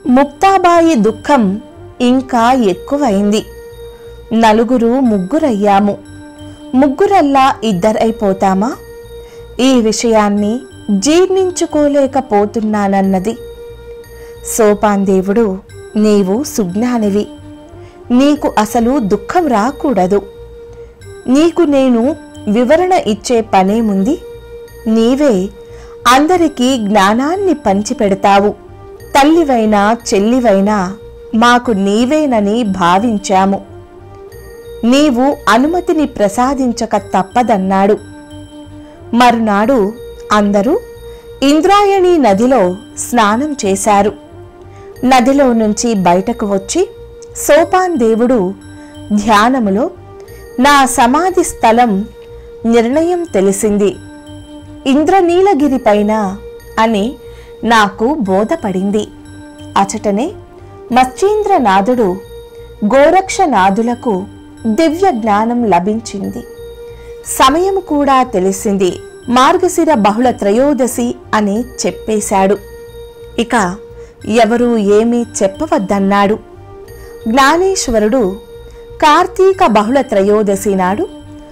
ముక్తాబాయి దుఃఖం ఇంకా ఎక్కువైంది నలుగురు ముగ్గురయ్యాము ముగ్గురల్లా ఇద్దరైపోతామా ఈ విషయాన్ని జీర్ణించుకోలేకపోతున్నానన్నది సోపాందేవుడు నీవు సుజ్ఞానివి నీకు అసలు దుఃఖం రాకూడదు నీకు నేను వివరణ ఇచ్చే పనేముంది నీవే అందరికీ జ్ఞానాన్ని పంచిపెడతావు తల్లివైనా చెల్లివైనా మాకు నీవేనని భావించాము నీవు అనుమతిని ప్రసాదించక తప్పదన్నాడు మరునాడు అందరూ ఇంద్రాయణి నదిలో స్నానం చేశారు నదిలో నుంచి బయటకు వచ్చి సోపాన్ దేవుడు ధ్యానములో నా సమాధి స్థలం నిర్ణయం తెలిసింది ఇంద్రనీలగిరి పైన అని నాకు బోధపడింది అచటనే మత్స్యేంద్రనాథుడు గోరక్షనాథులకు దివ్య జ్ఞానం లభించింది సమయం కూడా తెలిసింది మార్గశిర బహుళ త్రయోదశి అని చెప్పేశాడు ఇక ఎవరూ ఏమీ చెప్పవద్దన్నాడు జ్ఞానేశ్వరుడు కార్తీక బహుళ త్రయోదశి నాడు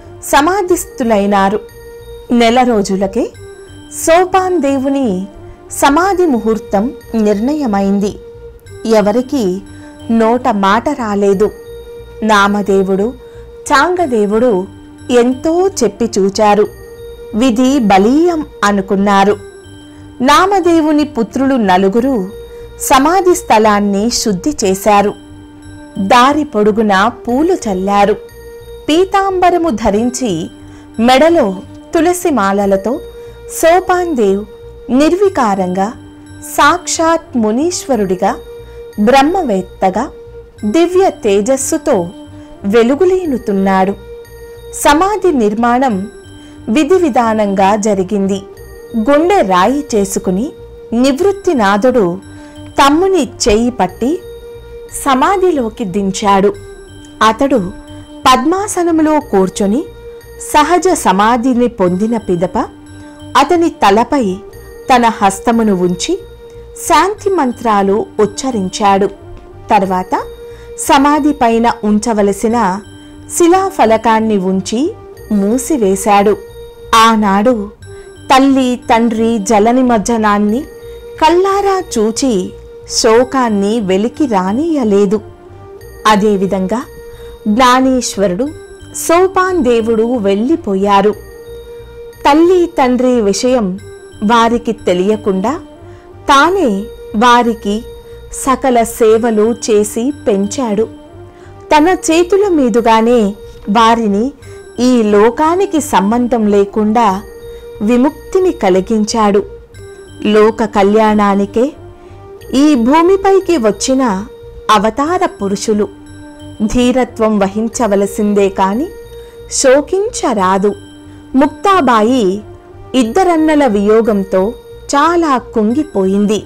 సమాధిస్థులైనారు నెల రోజులకే సోపాన్ దేవుని సమాధి ముహూర్తం నిర్ణయమైంది ఎవరికి నోట మాట రాలేదు నామదేవుడు చాంగదేవుడు ఎంతో చెప్పి చూచారు విధి బలీయం అనుకున్నారు నామదేవుని పుత్రులు నలుగురు సమాధి స్థలాన్ని శుద్ధి చేశారు దారి పొడుగున పూలు చల్లారు పీతాంబరము ధరించి మెడలో తులసి మాలలతో సోపాన్దేవ్ నిర్వికారంగా సాక్షాత్ మునీశ్వరుడిగా బ్రహ్మవేత్తగా దివ్య తేజస్సుతో వెలుగులీనుతున్నాడు సమాధి నిర్మాణం విధి విధానంగా జరిగింది గుండె రాయి చేసుకుని నివృత్తినాథుడు తమ్ముని చేయి పట్టి సమాధిలోకి దించాడు అతడు పద్మాసనములో కూర్చొని సహజ సమాధిని పొందిన పిదప అతని తలపై తన హస్తమును ఉంచి శాంతి మంత్రాలు ఉచ్చరించాడు తర్వాత సమాధి పైన ఉంచవలసిన శిలాఫలకాన్ని ఉంచి మూసివేశాడు ఆనాడు తల్లి తండ్రి జలనిమజ్జనాన్ని కల్లారా చూచి శోకాన్ని వెలికి రానియలేదు అదేవిధంగా జ్ఞానేశ్వరుడు సోపాన్ దేవుడు వెళ్ళిపోయారు తల్లి తండ్రి విషయం వారికి తెలియకుండా తానే వారికి సకల సేవలు చేసి పెంచాడు తన చేతుల మీదుగానే వారిని ఈ లోకానికి సంబంధం లేకుండా విముక్తిని కలిగించాడు లోక కళ్యాణానికే ఈ భూమిపైకి వచ్చిన అవతార పురుషులు ధీరత్వం వహించవలసిందే కాని శోకించరాదు ముక్తాబాయి ఇద్దరన్నల వియోగంతో చాలా కుంగిపోయింది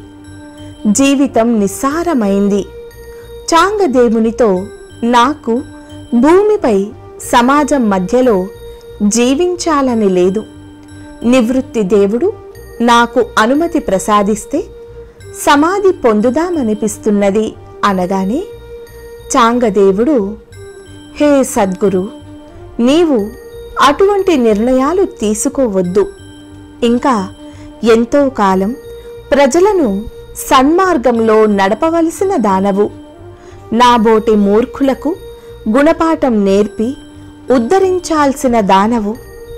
జీవితం నిస్సారమైంది చాంగదేవునితో నాకు భూమిపై సమాజం మధ్యలో జీవించాలని లేదు నివృత్తి దేవుడు నాకు అనుమతి ప్రసాదిస్తే సమాధి పొందుదామనిపిస్తున్నది అనగానే చాంగదేవుడు హే సద్గురు నీవు అటువంటి నిర్ణయాలు తీసుకోవద్దు ఇంకా ఎంతో కాలం ప్రజలను సన్మార్గంలో నడపవలసిన దానవు నాబోటి మూర్ఖులకు గుణపాఠం నేర్పి ఉద్ధరించాల్సిన దానవు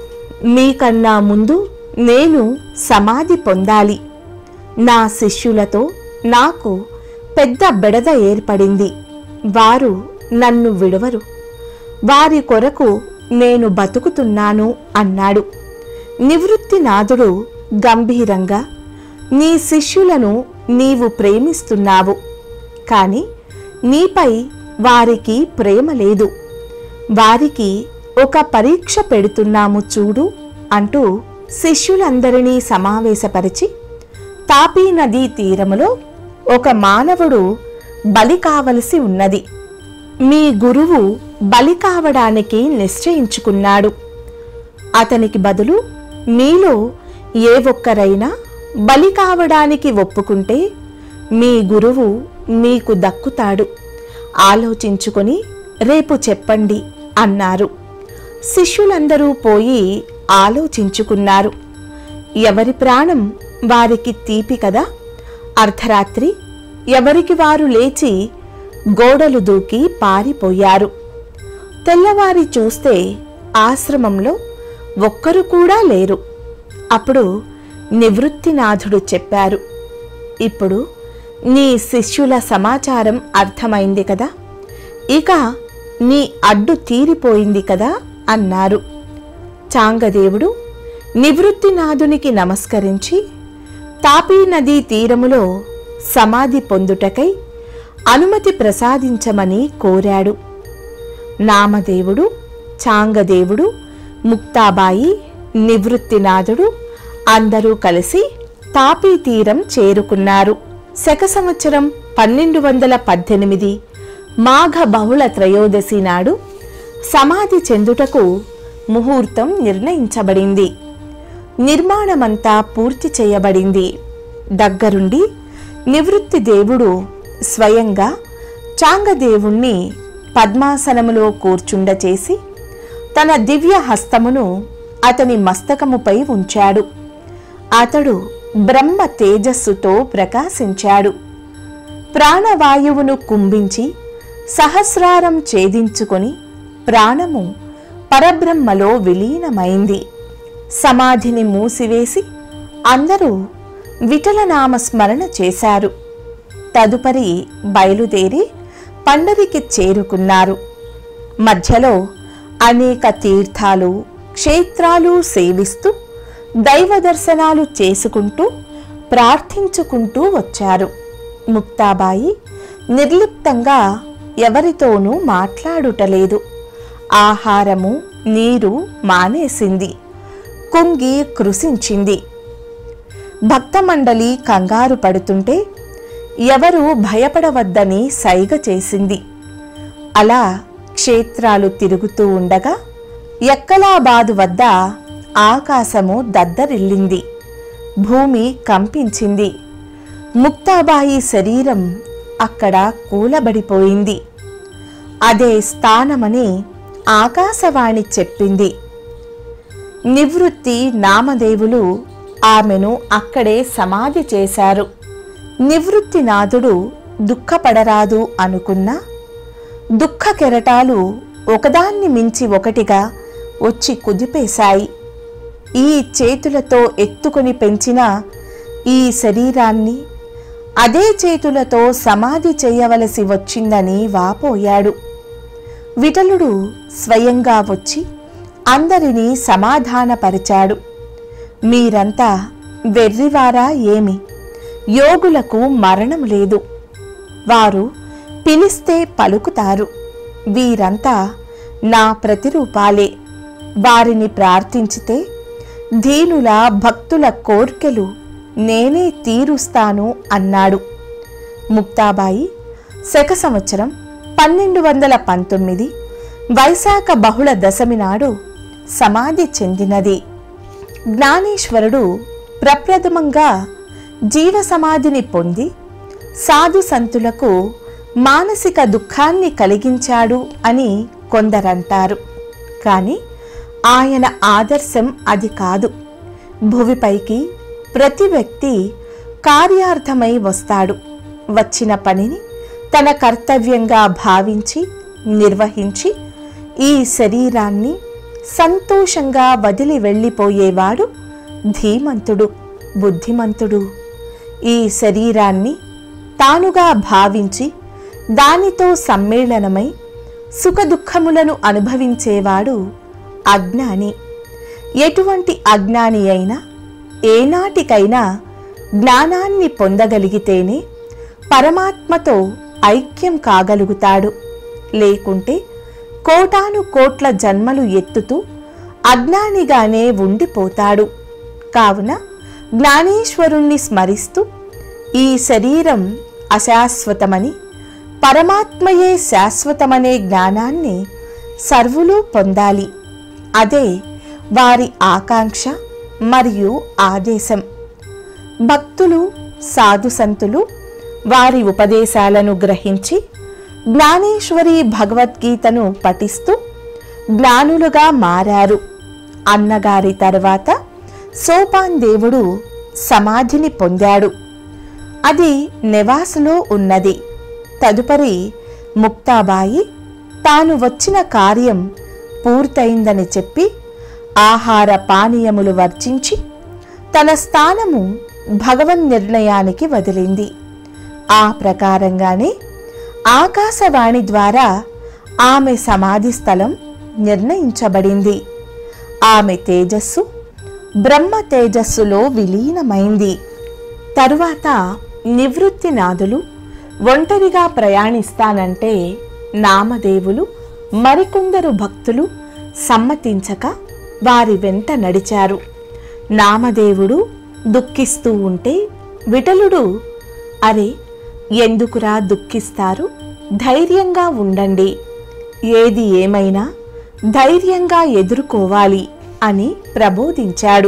మీకన్నా ముందు నేను సమాధి పొందాలి నా శిష్యులతో నాకు పెద్ద బెడద ఏర్పడింది వారు నన్ను విడవరు వారి కొరకు నేను బతుకుతున్నాను అన్నాడు నివృత్తినాథుడు గంభీరంగా నీ శిష్యులను నీవు ప్రేమిస్తున్నావు కాని నీపై వారికి ప్రేమ లేదు వారికి ఒక పరీక్ష పెడుతున్నాము చూడు అంటూ శిష్యులందరినీ సమావేశపరిచి తాపీ నదీ తీరములో ఒక మానవుడు బలి కావలసి ఉన్నది మీ గురువు బలి కావడానికి నిశ్చయించుకున్నాడు అతనికి బదులు మీలో ఏ ఒక్కరైనా బలి కావడానికి ఒప్పుకుంటే మీ గురువు మీకు దక్కుతాడు ఆలోచించుకొని రేపు చెప్పండి అన్నారు శిష్యులందరూ పోయి ఆలోచించుకున్నారు ఎవరి ప్రాణం వారికి తీపి కదా అర్ధరాత్రి ఎవరికి వారు లేచి గోడలు దూకి పారిపోయారు తెల్లవారి చూస్తే ఆశ్రమంలో ఒక్కరు కూడా లేరు అప్పుడు నివృత్తినాథుడు చెప్పారు ఇప్పుడు నీ శిష్యుల సమాచారం అర్థమైంది కదా ఇక నీ అడ్డు తీరిపోయింది కదా అన్నారు చాంగదేవుడు నివృత్తినాథునికి నమస్కరించి తాపీ నదీ తీరములో సమాధి పొందుటకై అనుమతి ప్రసాదించమని కోరాడు నామదేవుడు చాంగదేవుడు ముక్తాబాయి నివృత్తినాథుడు అందరూ కలిసి తాపీ తీరం చేరుకున్నారు శక సంవత్సరం పన్నెండు వందల పద్దెనిమిది మాఘ బహుళ త్రయోదశి నాడు సమాధి చెందుటకు ముహూర్తం నిర్ణయించబడింది నిర్మాణమంతా పూర్తి చేయబడింది దగ్గరుండి నివృత్తి దేవుడు స్వయంగా చాంగదేవుణ్ణి పద్మాసనములో కూర్చుండచేసి తన దివ్య హస్తమును అతని మస్తకముపై ఉంచాడు అతడు బ్రహ్మ తేజస్సుతో ప్రకాశించాడు ప్రాణవాయువును కుంభించి సహస్రారం ఛేదించుకొని ప్రాణము పరబ్రహ్మలో విలీనమైంది సమాధిని మూసివేసి అందరూ విఠలనామ స్మరణ చేశారు తదుపరి బయలుదేరి పండరికి చేరుకున్నారు మధ్యలో అనేక తీర్థాలు క్షేత్రాలు సేవిస్తూ దైవ దర్శనాలు చేసుకుంటూ ప్రార్థించుకుంటూ వచ్చారు ముక్తాబాయి నిర్లిప్తంగా ఎవరితోనూ మాట్లాడుటలేదు ఆహారము నీరు మానేసింది కుంగి కృషించింది భక్తమండలి కంగారు పడుతుంటే ఎవరు భయపడవద్దని సైగ చేసింది అలా క్షేత్రాలు తిరుగుతూ ఉండగా ఎక్కలాబాదు వద్ద ఆకాశము దద్దరిల్లింది భూమి కంపించింది ముక్తాబాయి శరీరం అక్కడ కూలబడిపోయింది అదే స్థానమని ఆకాశవాణి చెప్పింది నివృత్తి నామదేవులు ఆమెను అక్కడే సమాధి చేశారు నివృత్తినాథుడు దుఃఖపడరాదు అనుకున్నా దుఃఖ కెరటాలు ఒకదాన్ని మించి ఒకటిగా వచ్చి కుదిపేశాయి ఈ చేతులతో ఎత్తుకొని పెంచిన ఈ శరీరాన్ని అదే చేతులతో సమాధి చేయవలసి వచ్చిందని వాపోయాడు విఠలుడు స్వయంగా వచ్చి అందరినీ సమాధానపరిచాడు మీరంతా వెర్రివారా ఏమి యోగులకు మరణం లేదు వారు పిలిస్తే పలుకుతారు వీరంతా నా ప్రతిరూపాలే వారిని ప్రార్థించితే దీనుల భక్తుల కోర్కెలు నేనే తీరుస్తాను అన్నాడు ముక్తాబాయి శక సంవత్సరం పన్నెండు వందల పంతొమ్మిది వైశాఖ బహుళ దశమి నాడు సమాధి చెందినది జ్ఞానేశ్వరుడు ప్రప్రథమంగా జీవ సమాధిని పొంది సాధు సంతులకు మానసిక దుఃఖాన్ని కలిగించాడు అని కొందరంటారు కానీ ఆయన ఆదర్శం అది కాదు భువిపైకి ప్రతి వ్యక్తి కార్యార్థమై వస్తాడు వచ్చిన పనిని తన కర్తవ్యంగా భావించి నిర్వహించి ఈ శరీరాన్ని సంతోషంగా వదిలి వెళ్ళిపోయేవాడు ధీమంతుడు బుద్ధిమంతుడు ఈ శరీరాన్ని తానుగా భావించి దానితో సమ్మేళనమై సుఖదుఖములను అనుభవించేవాడు అజ్ఞాని ఎటువంటి అజ్ఞాని అయినా ఏనాటికైనా జ్ఞానాన్ని పొందగలిగితేనే పరమాత్మతో ఐక్యం కాగలుగుతాడు లేకుంటే కోటాను కోట్ల జన్మలు ఎత్తుతూ అజ్ఞానిగానే ఉండిపోతాడు కావున జ్ఞానేశ్వరుణ్ణి స్మరిస్తూ ఈ శరీరం అశాశ్వతమని పరమాత్మయే శాశ్వతమనే జ్ఞానాన్ని సర్వులు పొందాలి అదే వారి ఆకాంక్ష మరియు ఆదేశం భక్తులు సాధు సంతులు వారి ఉపదేశాలను గ్రహించి జ్ఞానేశ్వరి భగవద్గీతను పఠిస్తూ జ్ఞానులుగా మారారు అన్నగారి తర్వాత సోపాన్ దేవుడు సమాధిని పొందాడు అది నెవాసులో ఉన్నది తదుపరి ముక్తాబాయి తాను వచ్చిన కార్యం పూర్తయిందని చెప్పి ఆహార పానీయములు వర్జించి తన స్థానము భగవన్ నిర్ణయానికి వదిలింది ఆ ప్రకారంగానే ఆకాశవాణి ద్వారా ఆమె సమాధి స్థలం నిర్ణయించబడింది ఆమె తేజస్సు బ్రహ్మ తేజస్సులో విలీనమైంది తరువాత నివృత్తి నాదులు ఒంటరిగా ప్రయాణిస్తానంటే నామదేవులు మరికొందరు భక్తులు సమ్మతించక వారి వెంట నడిచారు నామదేవుడు దుఃఖిస్తూ ఉంటే విఠలుడు అరే ఎందుకురా దుఃఖిస్తారు ధైర్యంగా ఉండండి ఏది ఏమైనా ధైర్యంగా ఎదుర్కోవాలి అని ప్రబోధించాడు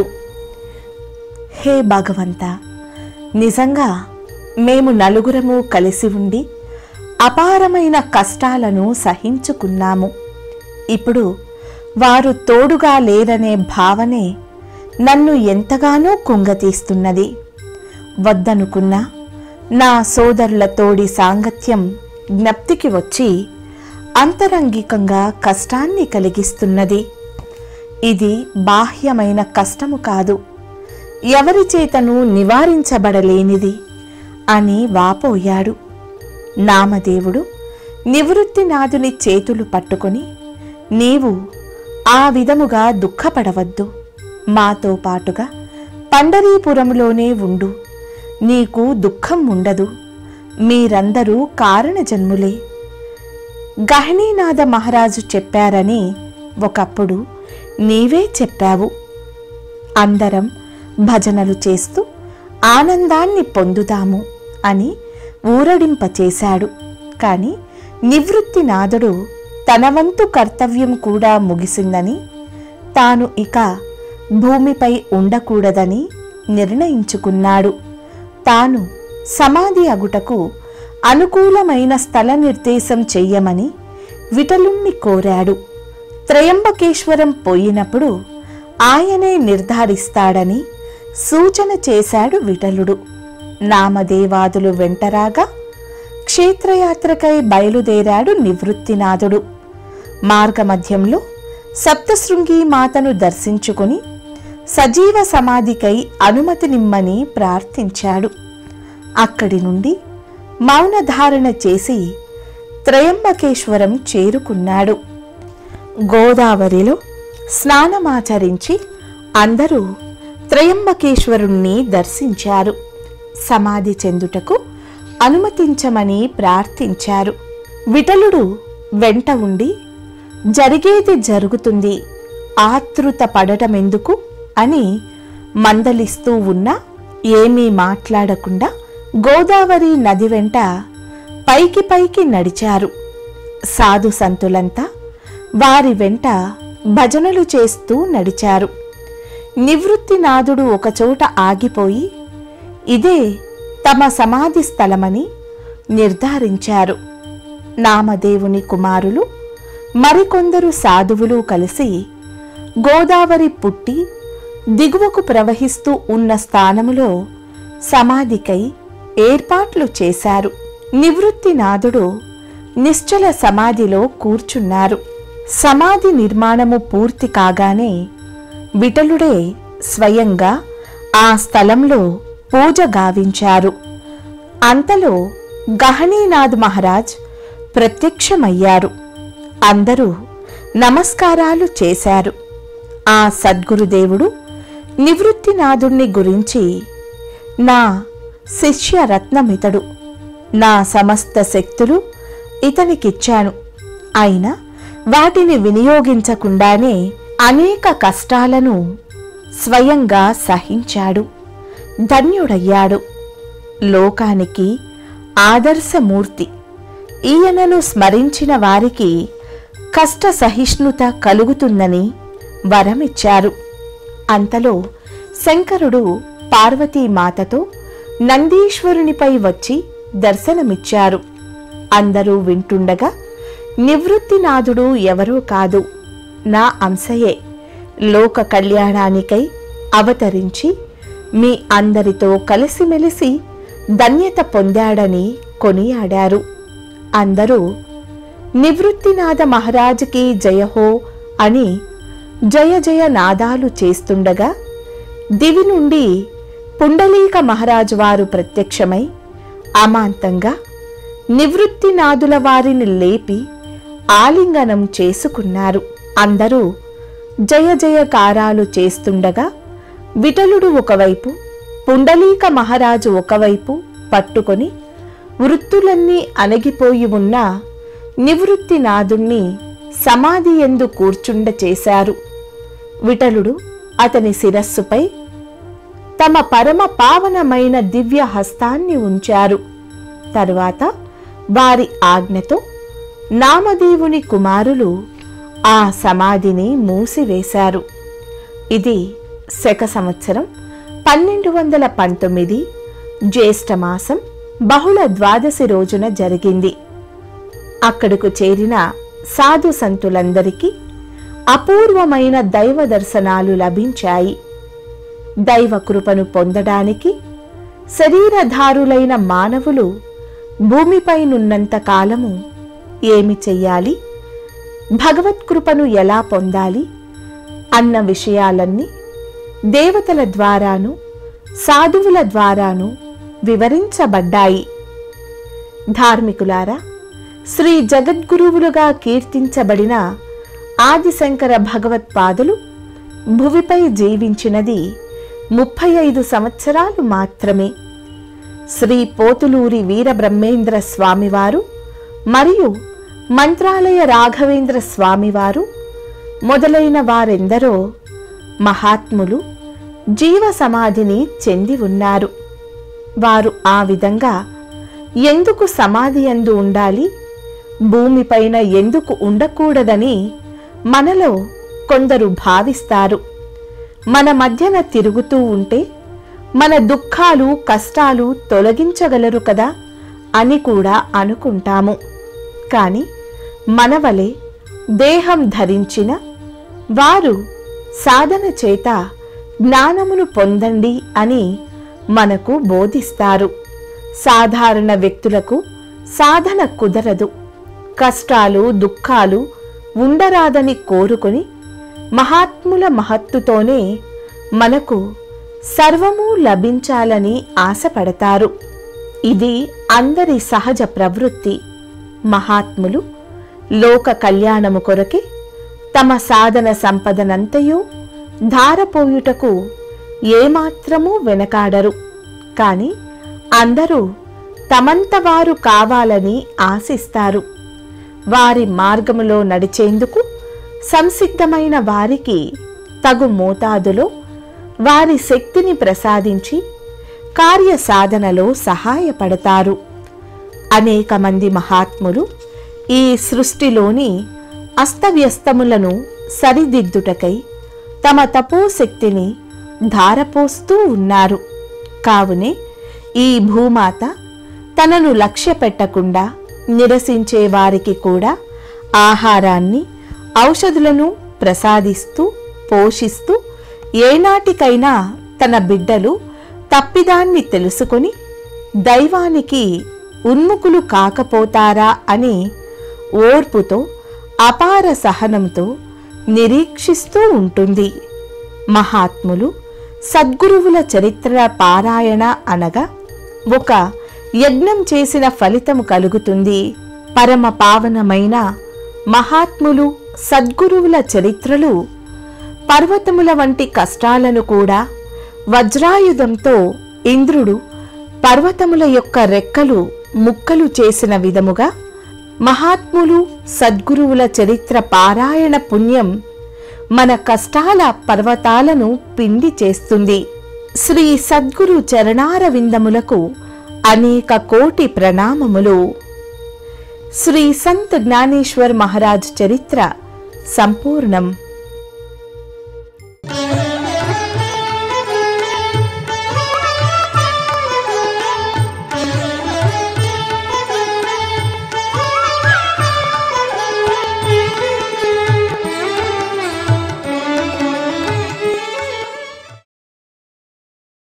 హే భగవంత నిజంగా మేము నలుగురము కలిసి ఉండి అపారమైన కష్టాలను సహించుకున్నాము ఇప్పుడు వారు తోడుగా లేరనే భావనే నన్ను ఎంతగానో కుంగతీస్తున్నది వద్దనుకున్నా నా సోదరుల తోడి సాంగత్యం జ్ఞప్తికి వచ్చి అంతరంగికంగా కష్టాన్ని కలిగిస్తున్నది ఇది బాహ్యమైన కష్టము కాదు ఎవరి చేతను నివారించబడలేనిది అని వాపోయాడు నామదేవుడు నివృత్తినాథుని చేతులు పట్టుకొని నీవు ఆ విధముగా దుఃఖపడవద్దు మాతో పాటుగా పండరీపురంలోనే ఉండు నీకు దుఃఖం ఉండదు మీరందరూ కారణజన్ములే గహనీనాథ మహారాజు చెప్పారని ఒకప్పుడు నీవే చెప్పావు అందరం భజనలు చేస్తూ ఆనందాన్ని పొందుతాము అని ఊరడింపచేశాడు కాని నివృత్తినాథుడు తన వంతు కర్తవ్యం కూడా ముగిసిందని తాను ఇక భూమిపై ఉండకూడదని నిర్ణయించుకున్నాడు తాను సమాధి అగుటకు అనుకూలమైన స్థల నిర్దేశం చెయ్యమని విఠలుణ్ణి కోరాడు త్రయంబకేశ్వరం పోయినప్పుడు ఆయనే నిర్ధారిస్తాడని సూచన చేశాడు విఠలుడు నామదేవాదులు వెంటరాగా క్షేత్రయాత్రకై బయలుదేరాడు నివృత్తినాథుడు మార్గమధ్యంలో సప్తశృంగి మాతను దర్శించుకుని సజీవ సమాధికై అనుమతినిమ్మని ప్రార్థించాడు అక్కడి నుండి మౌనధారణ చేసి త్రయంబకేశ్వరం చేరుకున్నాడు గోదావరిలో స్నానమాచరించి అందరూ త్రయంబకేశ్వరుణ్ణి దర్శించారు సమాధి చెందుటకు అనుమతించమని ప్రార్థించారు విఠలుడు వెంట ఉండి జరిగేది జరుగుతుంది ఆతృత పడటమెందుకు అని మందలిస్తూ ఉన్నా ఏమీ మాట్లాడకుండా గోదావరి నది వెంట పైకి పైకి నడిచారు సాధు సంతులంతా వారి వెంట భజనలు చేస్తూ నడిచారు నివృత్తినాథుడు ఒకచోట ఆగిపోయి ఇదే తమ సమాధి స్థలమని నిర్ధారించారు నామదేవుని కుమారులు మరికొందరు సాధువులు కలిసి గోదావరి పుట్టి దిగువకు ప్రవహిస్తూ ఉన్న స్థానములో సమాధికై ఏర్పాట్లు చేశారు నివృత్తినాథుడు నిశ్చల సమాధిలో కూర్చున్నారు సమాధి నిర్మాణము పూర్తి కాగానే విఠలుడే స్వయంగా ఆ స్థలంలో పూజ గావించారు అంతలో గహనీనాథ్ మహారాజ్ ప్రత్యక్షమయ్యారు అందరూ నమస్కారాలు చేశారు ఆ సద్గురుదేవుడు నివృత్తినాథుణ్ణి గురించి నా శిష్య రత్నమితడు నా సమస్త శక్తులు ఇతనికిచ్చాను అయినా వాటిని వినియోగించకుండానే అనేక కష్టాలను స్వయంగా సహించాడు ధన్యుడయ్యాడు లోకానికి ఆదర్శమూర్తి ఈయనను స్మరించిన వారికి కష్ట సహిష్ణుత కలుగుతుందని వరమిచ్చారు అంతలో శంకరుడు పార్వతీమాతతో నందీశ్వరునిపై వచ్చి దర్శనమిచ్చారు అందరూ వింటుండగా నివృత్తినాథుడు ఎవరూ కాదు నా అంశయే లోక కళ్యాణానికై అవతరించి మీ అందరితో కలిసిమెలిసి ధన్యత పొందాడని కొనియాడారు అందరూ నివృత్తినాథ మహారాజుకి జయహో అని జయ జయ నాదాలు చేస్తుండగా దివి నుండి పుండలీక మహారాజు వారు ప్రత్యక్షమై అమాంతంగా నివృత్తినాథుల వారిని లేపి ఆలింగనం చేసుకున్నారు అందరూ జయ జయకారాలు చేస్తుండగా విఠలుడు ఒకవైపు పుండలీక మహారాజు ఒకవైపు పట్టుకొని వృత్తులన్నీ అణగిపోయి ఉన్న నివృత్తినాథుణ్ణి సమాధి ఎందు కూర్చుండ చేశారు విఠలుడు అతని శిరస్సుపై తమ పరమ పావనమైన దివ్య హస్తాన్ని ఉంచారు తరువాత వారి ఆజ్ఞతో నామదేవుని కుమారులు ఆ సమాధిని మూసివేశారు ఇది శక సంవత్సరం పన్నెండు వందల పంతొమ్మిది జ్యేష్ఠమాసం బహుళ ద్వాదశి రోజున జరిగింది అక్కడకు చేరిన సాధు సంతులందరికీ అపూర్వమైన దైవ దర్శనాలు లభించాయి దైవ కృపను పొందడానికి శరీరధారులైన మానవులు భూమిపైనున్నంత కాలము ఏమి చెయ్యాలి భగవత్కృపను ఎలా పొందాలి అన్న విషయాలన్నీ దేవతల ద్వారాను సాధువుల ద్వారాను వివరించబడ్డాయి ధార్మికులారా శ్రీ జగద్గురువులుగా కీర్తించబడిన ఆదిశంకర భగవత్పాదులు భువిపై జీవించినది ముప్పై ఐదు సంవత్సరాలు మాత్రమే శ్రీ పోతులూరి వీరబ్రహ్మేంద్ర స్వామివారు మరియు మంత్రాలయ రాఘవేంద్ర స్వామివారు మొదలైన వారెందరో మహాత్ములు జీవ సమాధిని చెంది ఉన్నారు వారు ఆ విధంగా ఎందుకు సమాధి ఎందు ఉండాలి భూమిపైన ఎందుకు ఉండకూడదని మనలో కొందరు భావిస్తారు మన మధ్యన తిరుగుతూ ఉంటే మన దుఃఖాలు కష్టాలు తొలగించగలరు కదా అని కూడా అనుకుంటాము కాని మనవలే దేహం ధరించిన వారు సాధన చేత జ్ఞానమును పొందండి అని మనకు బోధిస్తారు సాధారణ వ్యక్తులకు సాధన కుదరదు కష్టాలు దుఃఖాలు ఉండరాదని కోరుకొని మహాత్ముల మహత్తుతోనే మనకు సర్వము లభించాలని ఆశపడతారు ఇది అందరి సహజ ప్రవృత్తి మహాత్ములు లోక కళ్యాణము కొరకే తమ సాధన సంపదనంతయు ధారపోయుటకు ఏమాత్రమూ వెనకాడరు కాని అందరూ తమంత వారు కావాలని ఆశిస్తారు వారి మార్గములో నడిచేందుకు సంసిద్ధమైన వారికి తగు మోతాదులో వారి శక్తిని ప్రసాదించి కార్య సాధనలో సహాయపడతారు అనేక మంది మహాత్ములు ఈ సృష్టిలోని అస్తవ్యస్తములను సరిదిద్దుటకై తమ తపోశక్తిని ధారపోస్తూ ఉన్నారు కావునే ఈ భూమాత తనను లక్ష్య పెట్టకుండా నిరసించే వారికి కూడా ఆహారాన్ని ఔషధులను ప్రసాదిస్తూ పోషిస్తూ ఏనాటికైనా తన బిడ్డలు తప్పిదాన్ని తెలుసుకొని దైవానికి ఉన్ముఖులు కాకపోతారా అని ఓర్పుతో అపార సహనంతో నిరీక్షిస్తూ ఉంటుంది మహాత్ములు సద్గురువుల చరిత్ర పారాయణ అనగా ఒక యజ్ఞం చేసిన ఫలితము కలుగుతుంది పరమ పావనమైన మహాత్ములు సద్గురువుల చరిత్రలు పర్వతముల వంటి కష్టాలను కూడా వజ్రాయుధంతో ఇంద్రుడు పర్వతముల యొక్క రెక్కలు ముక్కలు చేసిన విధముగా మహాత్ములు సద్గురువుల చరిత్ర పారాయణ పుణ్యం మన కష్టాల పర్వతాలను పిండి చేస్తుంది శ్రీ సద్గురు చరణార విందములకు అనేక కోటి ప్రణామములు శ్రీ సంత్ జ్ఞానేశ్వర్ మహారాజ్ చరిత్ర సంపూర్ణం